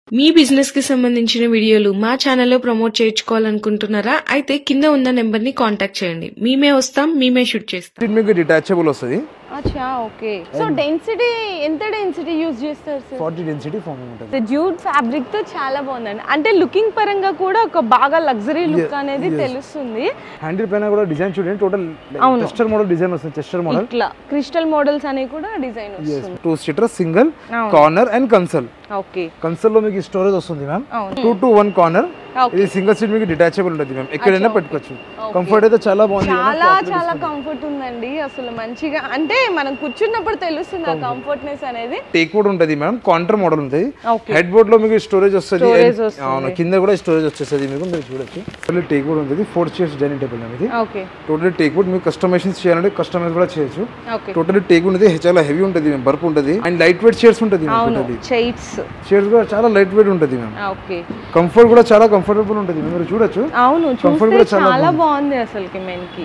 మీ business కి సంబంధించిన వీడియోలు మా ఛానల్లో ప్రమోట్ చేయించుకోవాలనుకుంటున్నారా అయితే కింద ఉన్న నెంబర్ ని కాంటాక్ట్ చేయండి మేమే వస్తాం మేమే షూట్ చేస్తాం ఇది మీకు డిటాచబుల్ వస్తుంది అచ్చా ఓకే సో డెన్సిటీ ఎంత డెన్సిటీ యూజ్ చేస్తారు సార్ ఫార్టీ డెన్సిటీ ఫామ్ ఉంటుంది జూట్ ఫ్యాబ్రిక్ తో చాలా బాగుందండి అంటే లుకింగ్ పరంగా కూడా ఒక బాగా లగ్జరీ లుక్ అనేది తెలుస్తుంది హ్యాండిల్ పైన కూడా డిజైన్ చూడండి టోటల్ అవును. టెస్టర్ మోడల్ డిజైన్ వస్తుంది టెస్టర్ మోడల్ ఇట్లా క్రిస్టల్ మోడల్స్ అనేవి కూడా డిజైన్ వస్తుంది టూ సీటర్ సింగిల్ అవును. Corner and console okay console లో మీకు స్టోరేజ్ వస్తుంది మ్యామ్ అవును two two one corner Okay. ఇది సింగిల్ సీట్ మీకు డిటాచబుల్ ఉంటుంది మ్యామ్ ఎక్కడైనా okay. పెట్టుకోవచ్చు కంఫర్ట్ అయితే చాలా బాగుంది చాలా చాలా కంఫర్ట్ ఉందండి అసలు మంచిగా అంటే మనం కూర్చున్నప్పుడు తెలుస్తుంది ఆ కంఫర్ట్నెస్ అనేది టేక్ వుడ్ ఉంటుంది మ్యామ్ కౌంటర్ మోడల్ ఉంటుంది ఓకే హెడ్ బోర్డ్ లో మీకు స్టోరేజ్ వస్తుంది Storage and- వస్తుంది. అవును కింద కూడా స్టోరేజ్ వచ్చేస్తుంది మీకు మీరు చూడొచ్చు టోటల్ టేక్ వుడ్ ఉంటుంది ఫోర్ చైర్స్ డైనింగ్ టేబుల్ అనేది ఓకే టోటల్ టేక్ వుడ్ మీకు కస్టమైజేషన్ చేయాలంటే కస్టమైజ్ కూడా చేయొచ్చు ఓకే టోటల్ టేక్ వుడ్ అనేది చాలా హెవీ ఉంటుంది మ్యామ్ బర్ఫ్ ఉంటుంది అండ్ లైట్ వెయిట్ చైర్స్ ఉంటుంది అవును టోటల్ చైట్స్ చైర్స్ కూడా చాలా లైట్ వెయిట్ ఉంటుంది మ్యామ్ ఓకే కంఫర్ట్ కూడా చాలా కంఫర్టబుల్ ఉంటుంది మీరు చూడొచ్చు అవును Comfort చూస్తే కూడా చాలా చాలా బాగుంది అసలుకి మెన్కి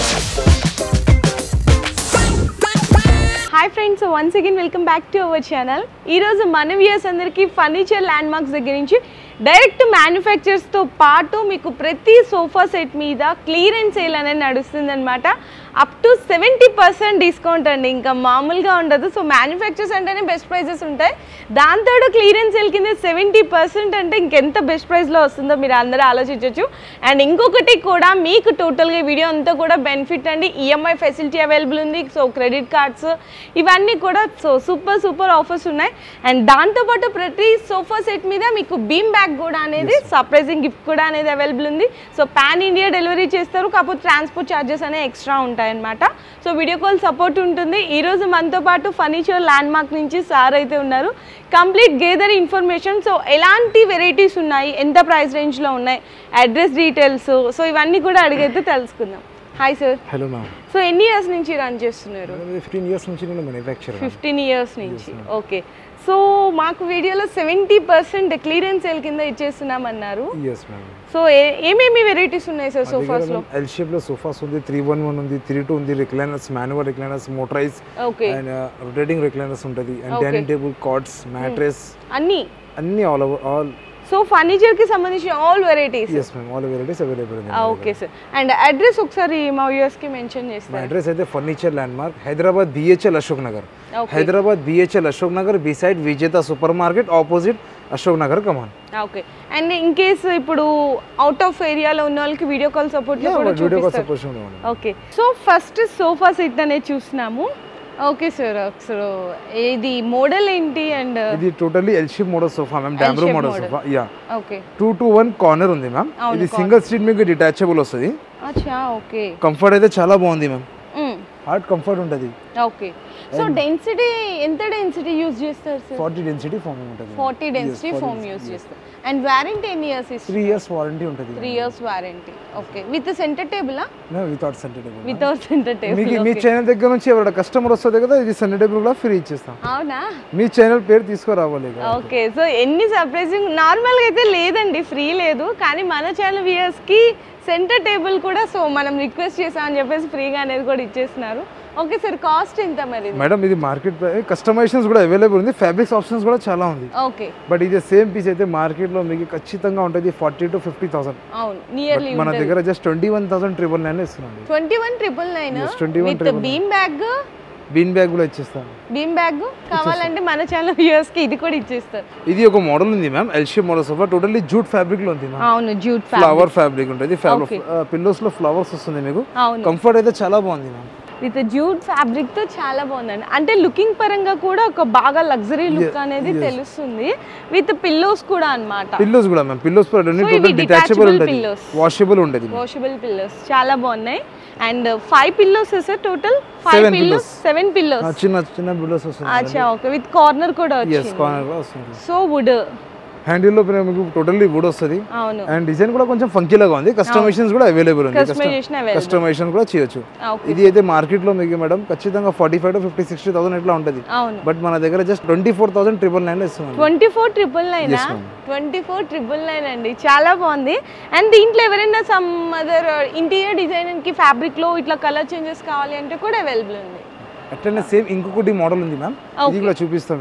hi friends once again welcome back to our channel ఈరోజు మన వ్యూయర్స్ అందరికీ ఫర్నిచర్ ల్యాండ్ మార్క్స్ దగ్గర నుంచి డైరెక్ట్ మ్యానుఫ్యాక్చర్స్తో పాటు మీకు ప్రతి సోఫా సెట్ మీద క్లియరెన్స్ సేల్ అనేది నడుస్తుంది అనమాట up to seventy percent discount అండి ఇంకా మామూలుగా ఉండదు సో మ్యానుఫ్యాక్చర్స్ అంటేనే బెస్ట్ ప్రైజెస్ ఉంటాయి దాంతో క్లియరెన్స్ సేల్ కింద సెవెంటీ పర్సెంట్ అంటే ఇంకెంత బెస్ట్ ప్రైస్లో వస్తుందో మీరు అందరూ ఆలోచించవచ్చు అండ్ ఇంకొకటి కూడా మీకు టోటల్గా వీడియో అంతా కూడా బెనిఫిట్ అండి ఈఎంఐ ఫెసిలిటీ అవైలబుల్ ఉంది సో క్రెడిట్ కార్డ్స్ ఇవన్నీ కూడా సో సూపర్ సూపర్ ఆఫర్స్ ఉన్నాయి అండ్ దాంతోపాటు ప్రతి సోఫా సెట్ మీద మీకు బీమ్ బ్యాగ్ కూడా అనేది సర్ప్రైజింగ్ గిఫ్ట్ కూడా అనేది అవైలబుల్ ఉంది సో పాన్ ఇండియా డెలివరీ చేస్తారు కాకపోతే ట్రాన్స్పోర్ట్ ఛార్జెస్ అనేవి ఎక్స్ట్రా ఉంటాయన్నమాట సో వీడియో కాల్ సపోర్ట్ ఉంటుంది ఈ రోజు మనతో పాటు ఫర్నిచర్ ల్యాండ్ మార్క్ నుంచి సార్ అయితే ఉన్నారు కంప్లీట్ గేదర్ ఇన్ఫర్మేషన్ సో ఎలాంటి వెరైటీస్ ఉన్నాయి ఎంత ప్రైస్ రేంజ్లో ఉన్నాయి అడ్రస్ డీటెయిల్స్ సో ఇవన్నీ కూడా అడిగైతే తెలుసుకుందాం hi sir hello ma'am so ఎన్ని ఇయర్స్ నుంచి రన్ చేస్తున్నారు ఫిఫ్టీన్ ఇయర్స్ నుంచి నేను మ్యానుఫ్యాక్చర్ ఫిఫ్టీన్ ఇయర్స్ నుంచి ఓకే సో మాకు వీడియోలో సెవెంటీ పర్సెంట్ క్లియరెన్స్ సేల్ కింద ఇచ్చేస్తున్నామన్నారు ఎస్ మ్యామ్ సో ఏ- ఏమేమి వెరైటీస్ ఉన్నాయి సార్ సోఫాస్ లో ఎల్ షేప్ లో సోఫాస్ ఉంది త్రీ వన్ వన్ ఉంది త్రీ టూ ఉంది recliners manual recliners motorize okay and rotating recliners ఉంటుంది and Okay. Dining table cards mattress అన్ని అన్ని all over all so furniture కి సంబంధించిన all varieties yes ma'am all varieties available ఉంది okay sir and address ఒకసారి మా viewers కి mention మా చేస్తారు అడ్రస్ అయితే furniture landmark Hyderabad BHEL Ashok Nagar Okay. Hyderabad BHEL Ashok Nagar beside Vijetha supermarket opposite Ashok Nagar కమాన్ ఓకే అండ్ ఇన్ కేస్ ఇప్పుడు అవుట్ ఆఫ్ ఏరియాలో ఉన్న వాళ్ళకి వీడియో కాల్ సపోర్ట్ లో కూడా వీడియో కాల్ చూపిస్తారు support okay so first sofa set అనేది చూస్తున్నాము ఓకే సార్ అసలు ఇది మోడల్ ఏంటి అండ్ ఇది totally L shape model sofa ma'am Damro shape model model. Sofa yeah okay two two one corner ఉంది మ్యామ్ అవును, ఇది సింగిల్ సీట్ మీకు డిటాచబుల్ వస్తుంది అచ్చా ఓకే కంఫర్ట్ అయితే చాలా బాగుంది మ్యామ్ హార్డ్ కంఫర్ట్ ఉంటుంది ఓకే సో డెన్సిటీ ఎంత డెన్సిటీ యూజ్ చేస్తారు సార్ ఫార్టీ డెన్సిటీ ఫామ్ ఉంటుంది ఫార్టీ డెన్సిటీ ఫోమ్ యూజ్ చేస్తారు అండ్ వారంటీ ఎన్ని ఇయర్స్ ఇస్తారు త్రీ ఇయర్స్ వారంటీ ఉంటుంది three years warranty okay with centre టేబులా without centre table without centre మీకు టేబుల్ మీ ఛానల్ దగ్గర నుంచి ఎవరైనా కస్టమర్ వస్తుంది కదా ఇది సెంటర్ టేబుల్ కూడా ఫ్రీ ఇచ్చేస్తాం అవునా మీ ఛానల్ పేరు తీసుకురావాలి ఇక. ఓకే సో ఎన్ని సర్ప్రైజింగ్ నార్మల్గా అయితే లేదండి ఫ్రీ లేదు కానీ మన ఛానల్ వ్యూయర్స్కి సెంటర్ టేబుల్ కూడా సో మనం రిక్వెస్ట్ చేసామని చెప్పేసి ఫ్రీగా అనేది కూడా ఇచ్చేస్తున్నారు ఓకే సార్ కాస్ట్ ఎంత మరి ఇది? మేడం ఇది మార్కెట్ కస్టమైజేషన్స్ కూడా అవైలబుల్ ఉంది ఫ్యాబ్రిక్స్ ఆప్షన్స్ కూడా చాలా ఉంది ఓకే బట్ ఇది సేమ్ పీస్ అయితే మార్కెట్లో మీకు ఖచ్చితంగా ఉంటుంది ఫార్టీ టు ఫిఫ్టీ థౌసండ్ అవును నియర్లీ మన దగ్గర just twenty one thousand triple nine ఇస్తున్నాం twenty one triple nine Yes, 21 with triple beam bag bean bag కూడా ఇచ్చేస్తాం బీమ్ బ్యాగ్ కావాలంటే మన ఛానల్ వ్యూయర్స్కి ఇది కూడా ఇచ్చేస్తారు ఇది ఒక మోడల్ ఉంది ma'am L shape model sofa totally jute fabric లో ఉంది మ్యామ్ అవును జూట్ ఫ్లవర్ ఫ్యాబ్రిక్ ఉంటుంది పిల్లోస్ లో ఫ్లవర్స్ వస్తుంది మీకు అవును కంఫర్ట్ అయితే చాలా బాగుంది మ్యామ్ విత్ జూట్ ఫ్యాబ్రిక్ తో చాలా బాగుందండి అంటే లుకింగ్ పరంగా కూడా ఒక బాగా లగ్జరీ లుక్ అనేది తెలుస్తుంది విత్ పిల్లోస్ కూడా అన్నమాట పిల్లోస్ కూడా మ్యామ్ పిల్లోస్ So, టోటల్ ఇవి డిటాచబుల్ detachable ఉంటుంది pillows. వాషబుల్ ఉంటుంది ma'am. వాషబుల్ పిల్లోస్ చాలా బాగున్నాయి and five pillows sir total five Seven pillows seven ఆ, పిల్లోస్ చిన్న చిన్న పిల్లోస్ వస్తుంది అచ్చా ఓకే విత్ కార్నర్ కూడా ఎస్ వచ్చింది కార్నర్ కూడా వస్తుంది సో వుడ్ హ్యాండిల్ లో మీకు టోటల్లీ వుడ్ వస్తుంది అవును అండ్ డిజైన్ కూడా కొంచెం ఫంకీ లాగా ఉంది కస్టమైజేషన్స్ కూడా అవైలబుల్ ఉంది కస్టమైజేషన్ అవైలబుల్ కస్టమైజేషన్ కూడా చేయొచ్చు ఓకే ఇది అయితే మార్కెట్ లో మీకు మేడం ఖచ్చితంగా forty five to fifty sixty thousand ఇట్లా ఉంటుంది అవును బట్ మన దగ్గర just twenty four thousand triple nine ఇస్తున్నాం twenty four triple nine Yes, ma'am. Twenty four triple nine అండి చాలా బాగుంది అండ్ దీంట్లో ఎవరైనా సమ్ అదర్ ఇంటీరియర్ డిజైనింగ్ కి ఫ్యాబ్రిక్ లో ఇట్లా కలర్ చేంజెస్ కావాలి అంటే కూడా అవైలబుల్ ఉంది అట్లనే సేమ్ ఇంకొకటి మోడల్ ఉంది మ్యామ్ ఇది కూడా చూపిస్తాం మీకు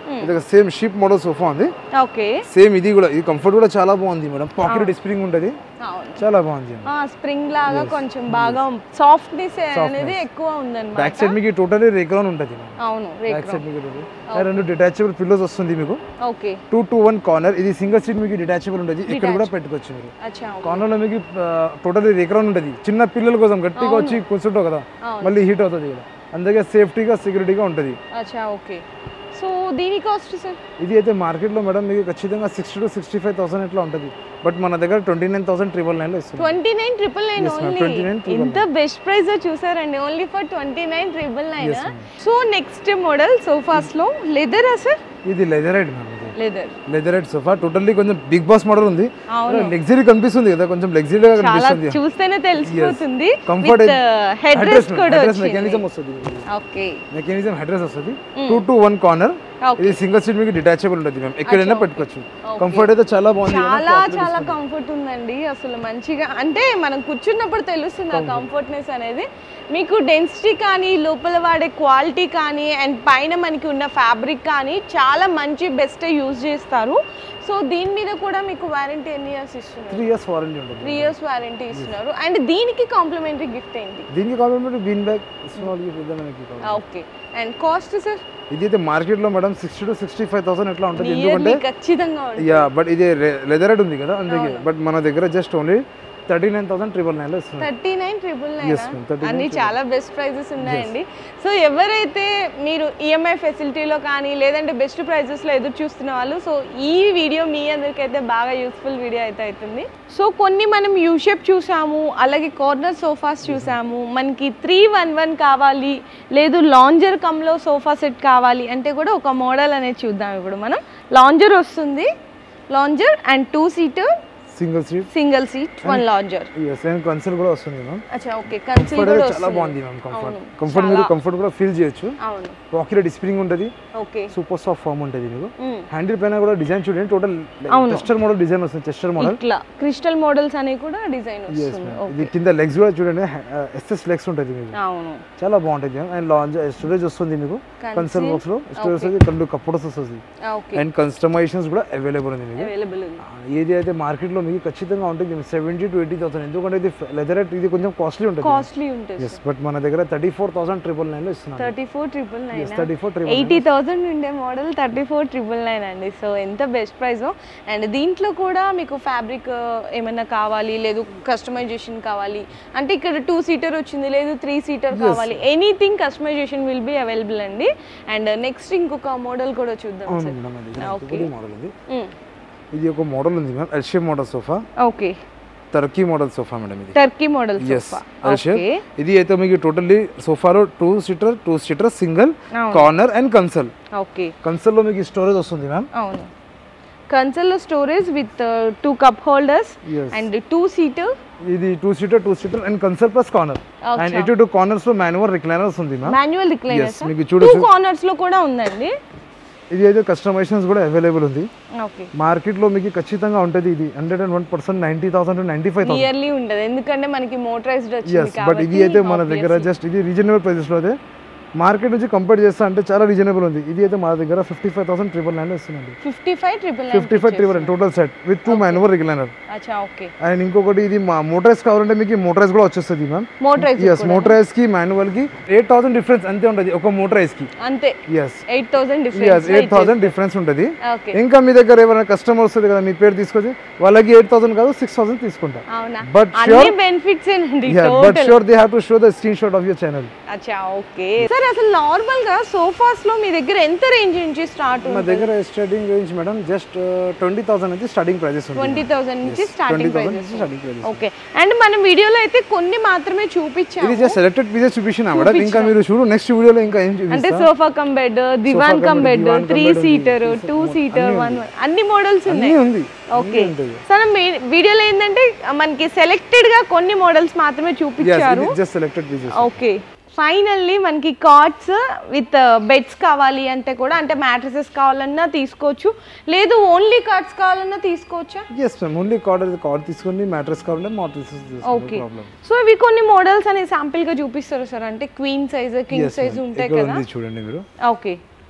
ఇది సేమ్ షీప్ మోడల్ సోఫా ఉంది ఓకే సేమ్ ఇది కూడా ఇది కంఫర్ట్ కూడా చాలా బాగుంది మేడం పాకెట్ స్ప్రింగ్ ఉంటుంది అవును చాలా బాగుంది స్ప్రింగ్ లాగా కొంచెం బాగా సాఫ్ట్నెస్ అనేది ఎక్కువ ఉందన్నమాట బ్యాక్ సైడ్ మీకు టోటలీ రేక్రాన్ ఉంటుంది అవును బ్యాక్ సైడ్ మీకు ఉంటుంది. రెండు డిటాచబుల్ పిల్లోస్ వస్తుంది మీకు okay two two one corner ఇది సింగిల్ సీట్ మీకు డిటాచబుల్ ఉంటుంది ఇక్కడ కూడా పెట్టుకోవచ్చు మీరు అచ్చా కార్నర్ లో మీకు టోటలీ రేక్రాన్ ఉంటుంది చిన్న పిల్లల కోసం గట్టిగా వచ్చి కూర్చుంటావు కదా మళ్ళీ హీట్ అవుతుంది కదా అందుకే సేఫ్టీగా సెక్యూరిటీగా ఉంటుంది అచ్చా ఓకే సో దీని కాస్ట్ సార్ ఇది అయితే మార్కెట్లో మేడం మీకు ఖచ్చితంగా sixty to sixty five thousand ఇట్లా ఉంటుంది బట్ మన దగ్గర ట్వంటీ నైన్ థౌసండ్ ట్రిపుల్ నైన్లో ఇస్తుంది twenty nine triple nine Yes, ma'am. Only 29 ఇంత బెస్ట్ ప్రైస్ చూసారండి only for twenty nine triple nine so next model sofas లో లెదరా సార్ ఇది లెదరైడ్ మ్యామ్ ఇది లెదర్ లెదరైడ్ సోఫా టోటల్లీ కొంచెం బిగ్ బాస్ మోడల్ ఉంది అవును. లగ్జరీ కనిపిస్తుంది కదా కొంచెం లగ్జరీగా చాలా కనిపిస్తుంది చూస్తేనే తెలిసిపోతుంది కంఫర్ట్ హెడ్ రెస్ట్ కూడా మెకానిజం వస్తుంది ఓకే మెకానిజం హెడ్రెస్ వస్తుంది two two one corner Okay. ఇది సింగిల్ సీట్ మీకు డిటాచబుల్ ఉంటుంది మ్యామ్ ఎక్కడైనా పెట్టుకోవచ్చు కంఫర్ట్ అయితే చాలా బాగుంది చాలా చాలా కంఫర్ట్ ఉందండి అసలు మంచిగా అంటే మనం కూర్చున్నప్పుడు తెలుస్తుంది ఆ కంఫర్ట్నెస్ అనేది మీకు డెన్సిటీ కానీ లోపల వాడే క్వాలిటీ కానీ అండ్ పైన మనకి ఉన్న ఫ్యాబ్రిక్ కానీ చాలా మంచి బెస్ట్ యూజ్ చేస్తారు సో దీని మీద కూడా మీకు వారంటీ ఎన్ని ఇయర్స్ ఇస్తున్నారు త్రీ ఇయర్స్ వారంటీ ఉంటుంది త్రీ ఇయర్స్ వారంటీ ఇస్తున్నారు అండ్ దీనికి కాంప్లిమెంటరీ గిఫ్ట్ ఏంటి దీనికి కావాలంటే bean bag small gift okay and cost sir ఇది అయితే మార్కెట్లో madam sixty to sixty five thousand ఎట్లా ఉంటుంది నియర్లీ ఎందుకంటే ఖచ్చితంగా ఉంటుంది యా బట్ ఇది లెదరెడ్ ఉంది కదా అందుకే బట్ మన దగ్గర just only thirty nine thousand triple నైన్లో ఇస్తుంది thirty nine triple Yes, nine ma'am, 39 అన్ని చాలా బెస్ట్ ప్రైజెస్ ఉన్నాయండి సో ఎవరైతే మీరు ఈఎంఐ ఫెసిలిటీలో కానీ లేదంటే బెస్ట్ ప్రైజెస్లో ఎదురు చూస్తున్న వాళ్ళు సో ఈ వీడియో మీ అందరికైతే బాగా యూస్ఫుల్ వీడియో అయితే అవుతుంది సో కొన్ని మనం యూ షేప్ చూసాము అలాగే కార్నర్ సోఫాస్ చూసాము మనకి త్రీ వన్ వన్ కావాలి లేదు లాంజర్ కమ్లో సోఫా సెట్ కావాలి అంటే కూడా ఒక మోడల్ అనేది చూద్దాం ఇప్పుడు మనం లాంజర్ వస్తుంది lounger and two seater single seat single seat one lounger yes and console కూడా వస్తుంది మ్యామ్ అచ్చా ఓకే కన్సిల్ కంఫర్ట్ కూడా అయితే చాలా వస్తుంది బాగుంది మ్యామ్ కంఫర్ట్ అవును, కంఫర్ట్ మీరు కంఫర్ట్ కూడా ఫీల్ చేయొచ్చు అవును పాకెట్ స్ప్రింగ్ ఉంటుంది ఓకే సూపర్ సాఫ్ట్ ఫామ్ ఉంటుంది మీకు మ్మ్. హ్యాండిల్ పైన కూడా డిజైన్ చూడండి టోటల్ టెస్టర్ మోడల్ డిజైన్ వస్తుంది టెస్టర్ మోడల్ ఇట్లా క్రిస్టల్ మోడల్స్ అనేవి కూడా డిజైన్ ఎస్ వస్తుంది ఇది కింద లెగ్స్ కూడా చూడండి ఎస్ఎస్ లెగ్స్ ఉంటుంది మీకు అవును చాలా బాగుంటుంది అండ్ లాంజ్ స్టోరేజ్ వస్తుంది మీకు కన్సల్ బాక్స్ లో స్టోరేజ్ వస్తుంది రెండు కప్పుడస్ వస్తుంది ఓకే అండ్ కస్టమైజేషన్స్ కూడా అవైలబుల్ ఉంది మీకు అవైలబుల్ ఉంది ఏది అయితే మార్కెట్లో మీకు ఖచ్చితంగా ఉంటుంది సెవెంటీ టు ఎయిటీ థౌసండ్ ఎందుకంటే ఇది లెదర్ ఇది కొంచెం కాస్ట్లీ ఉంటుంది కాస్ట్లీ ఉంటుంది ఎస్ బట్ మన దగ్గర థర్టీ ఫోర్ థౌసండ్ ట్రిపుల్ నైన్లో ఇస్తున్నాం thirty four triple nine thirty four triple eighty thousand ఉండే model thirty four triple nine అండి సో ఎంత బెస్ట్ ప్రైస్ అండ్ దీంట్లో కూడా మీకు ఫ్యాబ్రిక్ ఏమైనా కావాలి లేదు కస్టమైజేషన్ కావాలి అంటే ఇక్కడ టూ సీటర్ వచ్చింది లేదు త్రీ సీటర్ కావాలి anything customisation will be available అండి అండ్ నెక్స్ట్ ఇంకొక మోడల్ కూడా చూద్దాం అవును సార్ మేడం అది ఇంకొకటి మోడల్ ఉంది మ్మ్. ఇది ఒక మోడల్ ఉంది ma'am L shape model sofa okay Turkey model sofa madam ఇది Turkey model yes sofa L shape okay ఇది అయితే మీకు టోటల్లీ సోఫాలో two seater two seater single అవును. కార్నర్ అండ్ కన్సల్ ఓకే కన్సల్లో మీకు స్టోరేజ్ వస్తుంది మ్యామ్ అవును కన్సల్లో storage with two cup holders Yes. And two seater ఇది two seater two seater and console plus corner and ఇటు టూ కార్నర్స్ లో manual recliners ఉంది మ్యామ్ మాన్యువల్ రిక్లైనర్స్ మీకు టూ చూడొచ్చు కార్నర్స్ లో కూడా ఉందండి ఇది అయితే కస్టమైజేషన్స్ కూడా అవైలబుల్ ఉంది ఓకే మార్కెట్ లో మీకు ఖచ్చితంగా ఉంటుంది ఇది hundred and one percent ninety thousand to ninety five thousand nearly ఉండదు ఎందుకంటే మనకి మోటరైజ్డ్ ఎస్ వచ్చింది బట్ ఇది అయితే మన దగ్గర జస్ట్ ఇది రీజనబుల్ ప్రైసెస్ లో అయితే మార్కెట్ నుంచి కంపేర్ చేస్తా అంటే చాలా రీజనబుల్ ఉంది ఇది అయితే మా దగ్గర fifty five thousand triple nine ఇస్తుందండి fifty five triple fifty five triple nine total set with two manual recliner అచ్చా ఓకే అండ్ ఇంకొకటి ఇది మా మోటరైజ్ కావాలంటే మీకు మోటరైజ్ కూడా వచ్చేస్తుంది మ్యామ్ మోటరైజ్ ఎస్ మోటరైజ్ కి మాన్యువల్ కి ఎయిట్ థౌసండ్ డిఫరెన్స్ అంతే ఉంటుంది ఒక మోటరైజ్ కి అంతే yes eight thousand yes difference eight thousand difference ఉంటుంది ఓకే ఇంకా మీ దగ్గర ఎవరైనా కస్టమర్ వస్తుంది కదా మీ పేరు తీసుకొచ్చి వాళ్ళకి ఎయిట్ థౌసండ్ కాదు సిక్స్ థౌసండ్ తీసుకుంటా అవునా But అన్ని బెనిఫిట్స్ ఏనండి but sure they have to show the screenshot of your channel అచ్చా ఓకే సార్ అసలు నార్మల్ గా సోఫాస్ లో మీ దగ్గర ఎంత రేంజ్ నుంచి స్టార్ట్ మా దగ్గర starting range madam just twenty thousand నుంచి స్టార్టింగ్ ప్రైజెస్ ఉంటుంది ట్వంటీ థౌసండ్ నుంచి ట్వంటీ స్టార్టింగ్ థౌసండ్ ప్రైజెస్ నుంచి స్టార్టింగ్ ప్రైజెస్ ఓకే అండ్ మనం వీడియోలో అయితే కొన్ని మాత్రమే చూపించాము ఇది జస్ట్ సెలెక్టెడ్ పీసెస్ చూపించిన మేడం ఇంకా మీరు చూడు నెక్స్ట్ వీడియోలో ఇంకా ఏం అంటే చూపిస్తా sofa cum bed divan cum cum bed, bed divan cum three bed ఉంది, seater three two seater, seater అన్నీ వన్ అన్ని మోడల్స్ ఉన్నాయి అన్నీ ఉంది ఓకే అన్నీ ఉంటుంది. సో మనం వీడియోలో ఏంటంటే మనకి సెలెక్టెడ్ గా కొన్ని మోడల్స్ మాత్రమే Yes, చూపించారు ఇది just selected pieces okay finally మనకి కార్డ్స్ విత్ బెడ్స్ కావాలి అంటే కూడా అంటే మ్యాట్రసెస్ కావాలన్నా తీసుకోవచ్చు లేదు ఓన్లీ కార్డ్స్ కావాలన్నా తీసుకోవచ్చా yes ma'am only card card తీసుకొని మ్యాట్రెస్ కావాలంటే మ్యాట్రెస్ ఓకే ప్రాబ్లం సో ఇవి కొన్ని మోడల్స్ అనే శాంపిల్ గా చూపిస్తారు సార్ అంటే క్వీన్ సైజ్ కింగ్ సైజ్ ఉంటాయి ఇక్కడ కదా ఉంది చూడండి మీరు ఓకే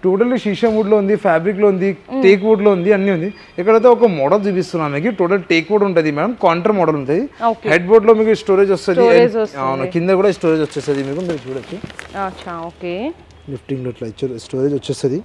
టోటల్లీ షీషా వుడ్ లో ఉంది ఫ్యాబ్రిక్ లో ఉంది టేక్ వుడ్ లో ఉంది అన్ని ఉంది ఇక్కడైతే ఒక మోడల్ చూపిస్తున్నాను మీకు టోటల్ టేక్ వుడ్ ఉంటుంది మేడం కాంటర్ మోడల్ ఉంటుంది Okay. హెడ్ బోర్డ్ లో మీకు స్టోరేజ్ వస్తుంది Storage And- అవును కింద కూడా స్టోరేజ్ వచ్చేస్తుంది మీకు మీరు చూడొచ్చు అచ్చా ఓకే లిఫ్టింగ్ లో ఇట్లా స్టోరేజ్ వచ్చేస్తుంది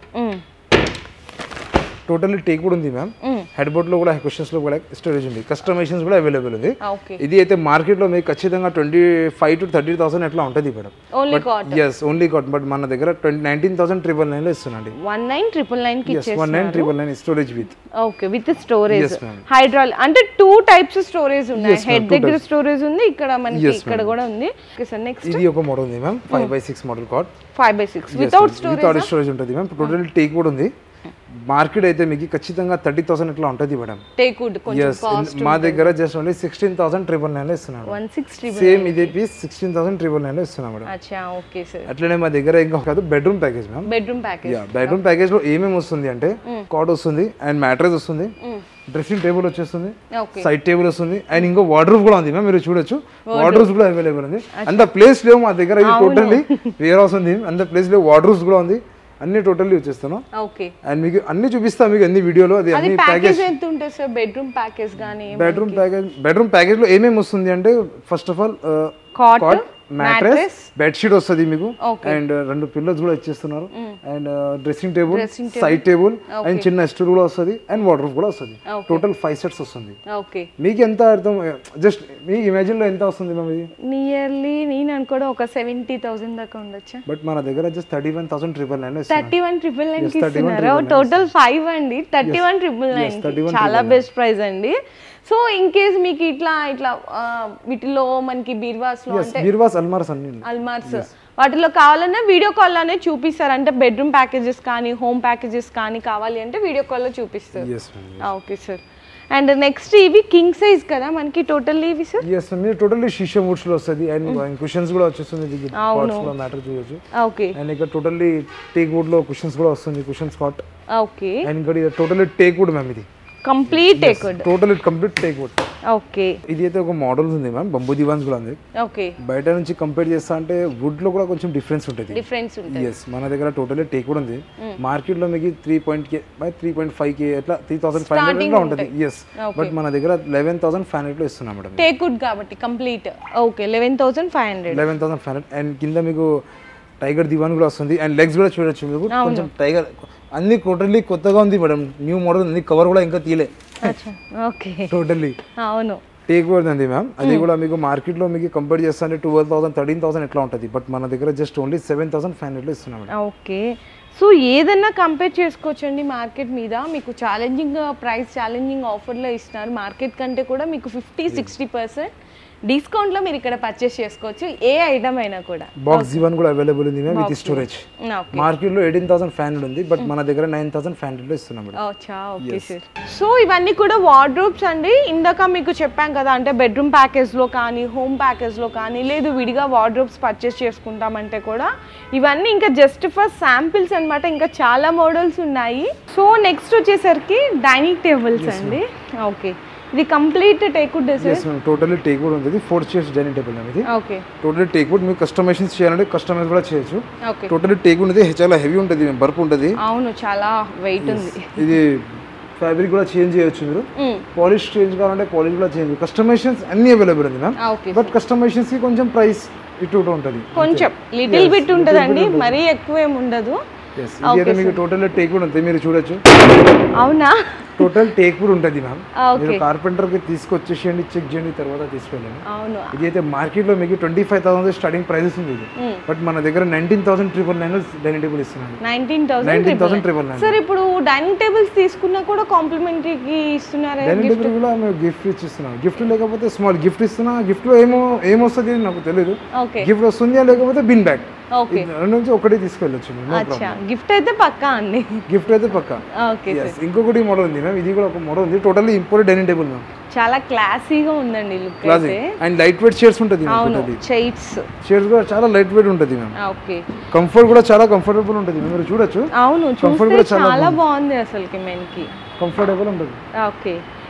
టోటల్లీ టేక్ వుడ్ ఉంది మ్యామ్ హెడ్ బోర్డ్ లో కూడా క్వశ్చన్స్ లో కూడా స్టోరేజ్ ఉంది కస్టమైజేషన్స్ కూడా అవైలబుల్ ఉంది ఓకే ఇది అయితే మార్కెట్ లో మీకు ఖచ్చితంగా twenty five to thirty thousand ఎట్లా ఉంటుంది madam only cotton yes only cotton but మన దగ్గర twenty nineteen thousand triple nine లో ఇస్తున్నాండి వన్ నైన్ ట్రిపుల్ నైన్ కి yes one nine triple nine storage with okay with storage Yes, ma'am. Hydraulic అంటే two types storage ఉన్నాయి Yes, ma'am, head two దగ్గర types. Storage ఉంది ఇక్కడ మనకి Yes, ఇక్కడ కూడా ఉంది ఓకే సార్ నెక్స్ట్ ఇది ఒక మోడల్ ఉంది ma'am five by six model cot five by six without storage without storage ఉంటుంది మ్యామ్ టోటల్ టేక్ కూడా ఉంది మార్కెట్ అయితే మీకు ఖచ్చితంగా థర్టీ థౌసండ్ ఇట్లా ఉంటుంది మేడం టేక్ వుడ్ కొంచెం ఎస్ మా దగ్గర just only sixteen thousand triple nine లో ఇస్తున్నాడు వన్ సిక్స్టీ సేమ్ ఇదే piece sixteen thousand triple nine లో ఇస్తున్నాం మేడం అచ్చా ఓకే సార్ అట్లనే మా దగ్గర ఇంకా కాదు bedroom package ma'am bedroom package yeah bedroom package లో ఏమేమి వస్తుంది అంటే కాట్ వస్తుంది అండ్ మ్యాట్రెస్ వస్తుంది డ్రెస్సింగ్ టేబుల్ వచ్చేస్తుంది ఓకే సైడ్ టేబుల్ వస్తుంది అండ్ ఇంకో వార్డ్రూఫ్ కూడా ఉంది మ్యామ్ మీరు చూడొచ్చు వార్డ్రూఫ్స్ కూడా అవైలబుల్ ఉంది అంత ప్లేస్ లేవు మా దగ్గర ఇది టోటల్లీ వేర్ హౌస్ ఉంది అంత ప్లేస్ లేవు వార్డ్రూఫ్స్ కూడా ఉంది అన్ని టోటల్లీ వచ్చేస్తాను ఓకే అండ్ మీకు అన్ని చూపిస్తా మీకు అన్ని వీడియోలో అది అది అన్ని ప్యాకేజ్ ఎంత ఉంటుంది సార్ బెడ్రూమ్ ప్యాకేజ్ కానీ బెడ్రూమ్ ప్యాకేజ్ బెడ్రూమ్ ప్యాకేజ్ లో ఏమేమి వస్తుంది అంటే first of all cot cot mattress mattress. Bedsheet వస్తుంది మీకు Okay. అండ్ రెండు పిల్లర్స్ కూడా ఇచ్చేస్తున్నారు and dressing table Dressing side table and చిన్న స్టూల్ కూడా వస్తుంది అండ్ వాటర్ కూడా వస్తుంది Okay. టోటల్ ఫైవ్ సెట్స్ వస్తుంది ఓకే మీకు ఎంత అర్థం జస్ట్ మీ ఇమాజిన్ లో ఎంత వస్తుంది మ్యామ్ ఇది నియర్లీ నేను అనుకోవడం ఒక సెవెంటీ థౌసండ్ దాకా ఉండొచ్చా బట్ మన దగ్గర just thirty one thousand triple nine thirty one triple nine Yes, కి 31 ఇస్తున్నారు టోటల్ ఫైవ్ అండి థర్టీ వన్ ట్రిపుల్ నైన్ 31 చాలా బెస్ట్ ప్రైస్ అండి సో ఇన్ కేస్ మీకు ఇట్లా ఇట్లా ఆ, వీటిలో మనకి బీర్వాస్ లో అంటే బీర్వాస్ అల్మార్స్ అన్ని ఉన్నాయి. అల్మార్స్ వాటిలో కావాలన్నా వీడియో కాల్ లోనే చూపిస్తారు అంటే బెడ్రూమ్ ప్యాకేజెస్ కానీ హోమ్ ప్యాకేజెస్ కానీ కావాలి అంటే వీడియో కాల్లో చూపిస్తారు Yes, ma'am. Okay sir and next ఇవి కింగ్ సైజ్ కదా మనకి టోటల్ ఇవి సార్ Yes, ma'am. మీరు టోటల్లీ షీషా వుడ్స్ లో వస్తుంది అండ్ కుషన్స్ కూడా వచ్చేస్తుంది ఇది పాట్స్ లో మ్యాటర్ చేయొచ్చు ఓకే అండ్ ఇక్కడ టోటల్లీ టేక్ వుడ్ లో కుషన్స్ కూడా వస్తుంది కుషన్స్ కాట్ ఓకే అండ్ ఇక్కడ ఇది టోటల్లీ టేక్ వుడ్ మ్యామ్ ఇది complete teakwood total complete teak wood okay ఇది అయితే ఒక మోడల్ ఉంది మ్యామ్ బంబూ దివాన్స్ కూడా ఉంది ఓకే బయట నుంచి కంపేర్ చేస్తా అంటే వుడ్ లో కూడా కొంచెం డిఫరెన్స్ ఉంటుంది డిఫరెన్స్ ఉంటుంది ఎస్ మన దగ్గర టోటల్లీ టేక్ కూడా ఉంది మార్కెట్ లో మీకు three point K by three point five K ఎట్లా త్రీ థౌసండ్ ఫైవ్ హండ్రెడ్ లో ఉంటుంది ఎస్ బట్ మన దగ్గర లెవెన్ థౌసండ్ ఫైవ్ హండ్రెడ్ లో ఇస్తున్నాం మేడం టేకుడ్ కాబట్టి complete okay eleven thousand five hundred eleven thousand five hundred and కింద మీకు టైగర్ దివాన్ కూడా వస్తుంది అండ్ లెగ్స్ కూడా చూడొచ్చు మీకు కొంచెం టైగర్ అన్ని టోటల్లీ కొత్తగా ఉంది మేడం న్యూ మోడల్ ఉంది కవర్ కూడా ఇంకా తీయలే ఓకే టోటల్లీ అవును టేక్ వర్డ్ ఉంది మ్యామ్ అది కూడా మీకు మార్కెట్లో మీకు కంపేర్ చేస్తే ట్వెల్వ్ థౌసండ్ థర్టీన్ థౌసండ్ ఎట్లా ఉంటుంది బట్ మన దగ్గర just only seven thousand five హండ్రెడ్లో ఇస్తున్నాం మేడం ఓకే సో ఏదన్నా కంపేర్ చేసుకోవచ్చండి మార్కెట్ మీద మీకు ఛాలెంజింగ్ ప్రైస్ ఛాలెంజింగ్ ఆఫర్లో ఇస్తున్నారు మార్కెట్ కంటే కూడా మీకు ఫిఫ్టీ సిక్స్టీ పర్సెంట్ డిస్కౌంట్లో మీరు ఇక్కడ పర్చేస్ చేసుకోవచ్చు ఏ ఐటమ్ అయినా కూడా బాక్స్ జీవన్ కూడా అవైలబుల్ ఉంది మ్యామ్ విత్ స్టోరేజ్ ఓకే మార్కెట్లో ఎయిటీన్ థౌసండ్ ఫైవ్ హండ్రెడ్ ఉంది బట్ మన దగ్గర నైన్ థౌసండ్ ఫైవ్ హండ్రెడ్లో ఇస్తున్నాం మేడం అచ్చా ఓకే సార్ సో ఇవన్నీ కూడా వార్డ్రోబ్స్ అండి ఇందాక మీకు చెప్పాం కదా అంటే బెడ్రూమ్ ప్యాకేజ్లో కానీ హోమ్ ప్యాకేజ్లో కానీ లేదు విడిగా వార్డ్రోబ్స్ పర్చేస్ చేసుకుంటామంటే కూడా ఇవన్నీ ఇంకా జస్ట్ ఫర్ శాంపిల్స్ అన్నమాట ఇంకా చాలా మోడల్స్ ఉన్నాయి సో నెక్స్ట్ వచ్చేసరికి డైనింగ్ టేబుల్స్ అండి ఓకే ఇది complete teakwood sir yes ma'am totally teak wood ఉంది ఫోర్ చైర్స్ డైనింగ్ టేబుల్ అనేది ఓకే టోటల్లీ టేక్ వుడ్ మీకు కస్టమైజేషన్ చేయాలంటే కస్టమైజ్ కూడా చేయొచ్చు ఓకే టోటల్లీ టేక్ వుడ్ ఉంది చాలా హెవీ ఉంటుంది బర్ప్ ఉంటుంది అవును చాలా వెయిట్ ఉంది ఇది ఫ్యాబ్రిక్ కూడా చేంజ్ చేయొచ్చు మీరు పాలిష్ చేంజ్ కావాలంటే పాలిష్ కూడా చేంజ్ కస్టమైజేషన్స్ అన్ని అవైలబుల్ ఉంది మ్యామ్ ఓకే బట్ కస్టమైజేషన్స్ కి కొంచెం ప్రైస్ ఇటు ఇటు ఉంటుంది కొంచెం లిటిల్ బిట్ ఉంటుందండి మరీ ఎక్కువ ఏమి ఉండదు ఎస్ ఇది అయితే మీకు టోటల్ టేక్ కూడా ఉంటుంది మీరు చూడొచ్చు అవునా టోటల్ టేక్ కూడా ఉంటుంది మ్యామ్ ఓకే మీరు కార్పెంటర్ కి తీసుకొచ్చేసేయండి చెక్ చేయండి తర్వాత తీసుకెళ్ళండి అవును ఇది అయితే మార్కెట్ లో మీకు twenty five thousand starting prices ఉంది ఇది బట్ మన దగ్గర nineteen thousand triple nine dining table ఇస్తున్నాను nineteen thousand nineteen thousand triple nine sir ఇప్పుడు డైనింగ్ టేబుల్స్ తీసుకున్నా కూడా కాంప్లిమెంటరీకి ఇస్తున్నారా డైనింగ్ టేబుల్ కూడా మేము గిఫ్ట్ ఇచ్చిస్తున్నాం గిఫ్ట్ లేకపోతే స్మాల్ గిఫ్ట్ ఇస్తున్నా గిఫ్ట్ లో ఏమో ఏమొస్తుంది నాకు తెలియదు ఓకే గిఫ్ట్ వస్తుంది లేకపోతే బిన్ బ్యాగ్ ఓకే రెండు నుంచి ఒకటి తీసుకెళ్ళొచ్చు మీరు అచ్చా గిఫ్ట్ అయితే పక్కా అండి గిఫ్ట్ అయితే పక్కా ఓకే ఎస్ ఇంకొకటి మోడల్ ఉంది మ్యామ్ ఇది కూడా ఒక మోడల్ ఉంది totally imported dining table ma'am చాలా క్లాసీగా ఉందండి లుక్ క్లాసిక్ అయితే అండ్ లైట్ వెయిట్ చైర్స్ ఉంటుంది అవును టోటల్లీ చైట్స్ చైర్స్ కూడా చాలా లైట్ వెయిట్ ఉంటుంది మ్యామ్ ఓకే కంఫర్ట్ కూడా చాలా కంఫర్టబుల్ ఉంటుంది మీరు చూడొచ్చు అవును Comfort చూస్తే కూడా చాలా చాలా బాగుంది అసలుకి మెన్కి కంఫర్టబుల్ ఉంటుంది ఓకే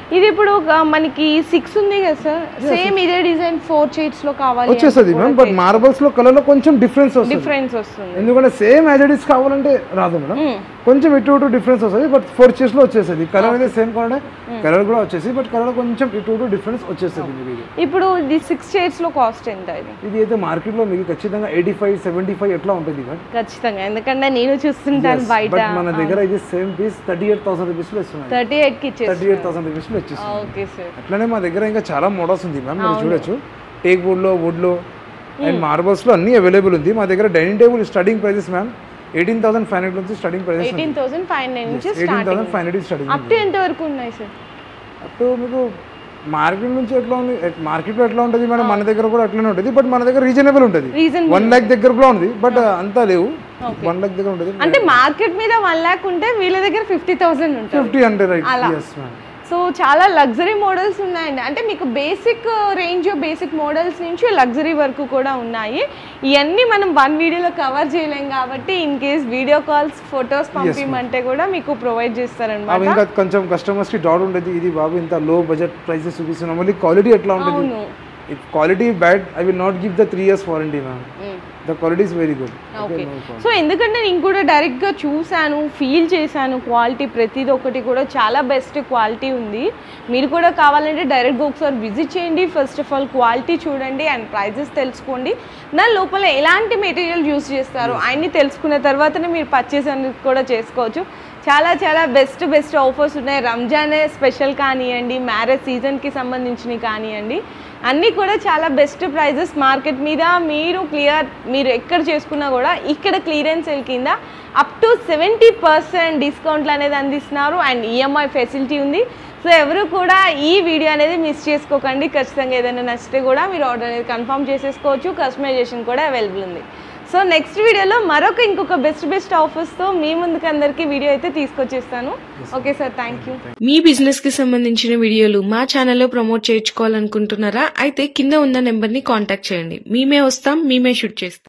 ఇది ఇప్పుడు ఒక మనకి సిక్స్ ఉంది కదా సార్ సేమ్ ఇదే డిజైన్ ఫోర్ షీట్స్ లో కావాలి వచ్చేస్తుంది మ్యామ్ బట్ మార్బల్స్ లో కలర్ లో కొంచెం డిఫరెన్స్ వస్తుంది డిఫరెన్స్ వస్తుంది ఎందుకంటే సేమ్ యాజ్ కావాలంటే రాదు మేడం కొంచెం ఇటు ఇటు డిఫరెన్స్ వస్తుంది బట్ ఫోర్ చీర్స్ లో వచ్చేస్తుంది కలర్ అనేది సేమ్ కావాలంటే కలర్ కూడా వచ్చేసి బట్ కలర్ కొంచెం ఇటు ఇటు డిఫరెన్స్ వచ్చేస్తుంది మీకు ఇది ఇప్పుడు ఇది సిక్స్ షేడ్స్ లో కాస్ట్ ఎంత ఇది ఇది అయితే మార్కెట్ లో మీకు ఖచ్చితంగా ఎయిటీ ఫైవ్ సెవెంటీ ఫైవ్ ఎట్లా ఉంటుంది మేడం ఖచ్చితంగా ఎందుకంటే నేను చూస్తుంటాను బయట బట్ మన దగ్గర ఇది same piece thirty eight thousand rupees లో ఇస్తున్నాయి థర్టీ ఎయిట్ కి ఇచ్చేసి థర్టీ ఎయిట్ థౌసండ్ రూపీస్ లో ఇచ్చేస్తుంది ఓకే సార్ అట్లనే మా దగ్గర ఇంకా చాలా మోడల్స్ ఉంది మ్యామ్ మీరు చూడొచ్చు టేక్ వుడ్ లో వుడ్ లో అండ్ మార్బల్స్ లో అన్ని అవైలబుల్ ఉంది మా దగ్గర dining table starting prices ma'am eighteen thousand five hundred నుంచి starting prices eighteen thousand five hundred నుంచి eighteen start thousand five hundred starting up to ఎంత వరకు ఉన్నాయి సార్ అప్పుడు మీకు మార్కెట్ నుంచి ఎట్లా ఉంది మార్కెట్ లో ఎట్లా ఉంటుంది మేడం మన దగ్గర కూడా అట్లనే ఉంటుంది బట్ మన దగ్గర రీజనబుల్ ఉంటుంది రీజన్ వన్ ల్యాక్ దగ్గర కూడా ఉంది బట్ అంతా లేవు వన్ ల్యాక్ దగ్గర ఉంటుంది అంటే మార్కెట్ మీద వన్ ల్యాక్ ఉంటే వీళ్ళ దగ్గర ఫిఫ్టీ థౌసండ్ ఉంటుంది fifty hundred right yes ma'am so చాలా లగ్జరీ మోడల్స్ ఉన్నాయండి అంటే మీకు బేసిక్ రేంజ్ బేసిక్ మోడల్స్ నుంచి లగ్జరీ వరకు కూడా ఉన్నాయి ఇవన్నీ మనం వన్ వీడియోలో కవర్ చేయలేం కాబట్టి in case video calls photos పంపించమంటే కూడా మీకు ప్రొవైడ్ చేస్తారనమాట అవి ఇంకా కొంచెం కస్టమర్స్ కి డౌట్ ఉంటుంది ఇది బాబు ఇంత లో బడ్జెట్ ప్రైసెస్ చూపిస్తున్నాం మళ్ళీ క్వాలిటీ ఎట్లా ఉంటుంది అవును if quality bad I will not give the three years warranty ma'am the quality is very good okay so ఎందుకంటే నేను కూడా డైరెక్ట్గా చూశాను ఫీల్ చేశాను క్వాలిటీ ప్రతిది ఒకటి కూడా చాలా బెస్ట్ క్వాలిటీ ఉంది మీరు కూడా కావాలంటే డైరెక్ట్గా ఒకసారి విజిట్ చేయండి ఫస్ట్ ఆఫ్ ఆల్ క్వాలిటీ చూడండి అండ్ ప్రైజెస్ తెలుసుకోండి దాని లోపల ఎలాంటి మెటీరియల్ యూస్ చేస్తారు అన్ని తెలుసుకున్న తర్వాతనే మీరు పర్చేస్ అనేది కూడా చేసుకోవచ్చు చాలా చాలా బెస్ట్ బెస్ట్ ఆఫర్స్ ఉన్నాయి రంజాన్ స్పెషల్ కానివ్వండి మ్యారేజ్ సీజన్కి సంబంధించినవి కానివ్వండి అన్నీ కూడా చాలా బెస్ట్ ప్రైజెస్ మార్కెట్ మీద మీరు క్లియర్ మీరు ఎక్కడ చేసుకున్నా కూడా ఇక్కడ క్లియరెన్స్ సేల్ కింద అప్ టు సెవెంటీ పర్సెంట్ డిస్కౌంట్లు అనేది అందిస్తున్నారు అండ్ ఈఎంఐ ఫెసిలిటీ ఉంది సో ఎవరు కూడా ఈ వీడియో అనేది మిస్ చేసుకోకండి ఖచ్చితంగా ఏదైనా నచ్చితే కూడా మీరు ఆర్డర్ అనేది కన్ఫర్మ్ చేసేసుకోవచ్చు కస్టమైజేషన్ కూడా అవైలబుల్ ఉంది సో నెక్స్ట్ వీడియోలో మరొక ఇంకొక బెస్ట్ బెస్ట్ ఆఫర్స్తో మీ ముందుకు అందరికీ వీడియో అయితే తీసుకొచ్చేస్తాను ఓకే సార్ థ్యాంక్ యూ మీ బిజినెస్ కి సంబంధించిన వీడియోలు మా ఛానల్లో ప్రమోట్ చేయించుకోవాలనుకుంటున్నారా అయితే కింద ఉన్న నెంబర్ ని కాంటాక్ట్ చేయండి మేమే వస్తాం మేమే షూట్ చేస్తాం